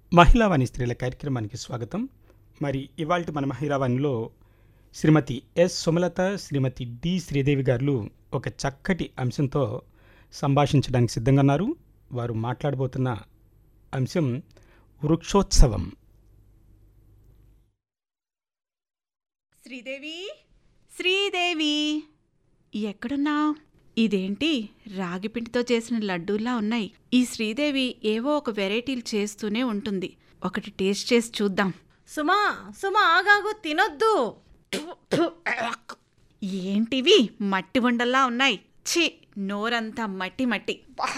మహిళావాణి స్త్రీల కార్యక్రమానికి స్వాగతం మరి ఇవాళ మన మహిళావాణిలో శ్రీమతి ఎస్ సుమలత శ్రీమతి డి శ్రీదేవి గారు ఒక చక్కటి అంశంతో సంభాషించడానికి సిద్ధంగా ఉన్నారు వారు మాట్లాడబోతున్న అంశం వృక్షోత్సవం శ్రీదేవి శ్రీదేవి ఎక్కడున్నావు ఇదేంటి రాగిపిండితో చేసిన లడ్డూలా ఉన్నాయి ఈ శ్రీదేవి ఏవో ఒక వెరైటీలు చేస్తూనే ఉంటుంది ఒకటి టేస్ట్ చేసి చూద్దాం సుమా సుమా ఆగాగు తినొద్దు ఏంటివి మట్టి ఉండల్లా ఉన్నాయి ఛీ నోరంతా మట్టి మట్టి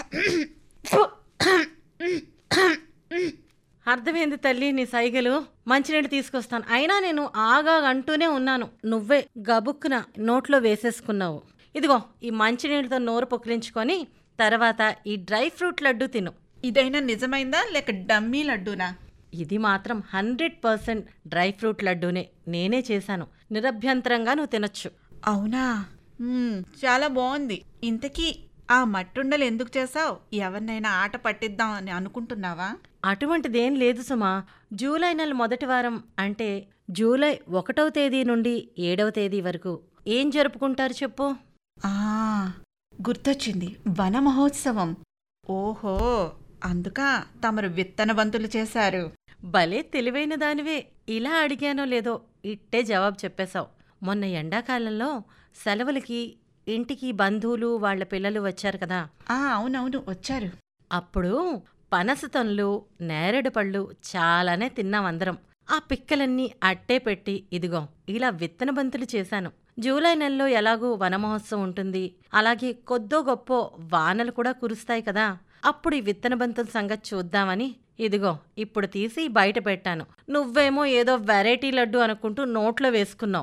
అర్థమైంది తల్లి నీ సైగలు మంచినీళ్ళు తీసుకొస్తాను అయినా నేను ఆగా అంటూనే ఉన్నాను నువ్వే గబుక్కున నోట్లో వేసేసుకున్నావు ఇదిగో ఈ మంచినీళ్ళతో నోరు పొక్కిలించుకొని తర్వాత ఈ డ్రై ఫ్రూట్ లడ్డు తిను ఇదైనా నిజమైందా లేక డమ్మీ లడ్డూనా ఇది మాత్రం హండ్రెడ్ పర్సెంట్ డ్రై ఫ్రూట్ లడ్డూనే నేనే చేశాను నిరభ్యంతరంగా నువ్వు తినొచ్చు అవునా మ్మ్, చాలా బాగుంది ఇంతకీ ఆ మట్టుండలు ఎందుకు చేసావు ఎవరినైనా ఆట పట్టిద్దాం అని అనుకుంటున్నావా అటువంటిదేం లేదు సుమా జూలై నెల మొదటి వారం అంటే జూలై ఒకటవ తేదీ నుండి ఏడవ తేదీ వరకు ఏం జరుపుకుంటారు చెప్పు ఆ గుర్తొచ్చింది వన మహోత్సవం ఓహో అందుక తమరు విత్తనవంతులు చేశారు భలే తెలివైన దానివే ఇలా అడిగానో లేదో ఇట్టే జవాబు చెప్పేశావు మొన్న ఎండాకాలంలో సెలవులకి ఇంటికి బంధువులు వాళ్ళ పిల్లలు వచ్చారు కదా ఆ అవునవును వచ్చారు అప్పుడు పనసతొన్లు నేరేడు పళ్ళు చాలానే తిన్నాం అందరం ఆ పిక్కలన్నీ అట్టే పెట్టి ఇదిగో ఇలా విత్తన బంతులు చేశాను జూలై నెలలో ఎలాగూ వనమహోత్సవం ఉంటుంది అలాగే కొద్దో గొప్పో వానలు కూడా కురుస్తాయి కదా అప్పుడు ఈ విత్తన బంతుల సంగతి చూద్దామని ఇదిగో ఇప్పుడు తీసి బయట పెట్టాను నువ్వేమో ఏదో వెరైటీ లడ్డు అనుకుంటూ నోట్లో వేసుకున్నావు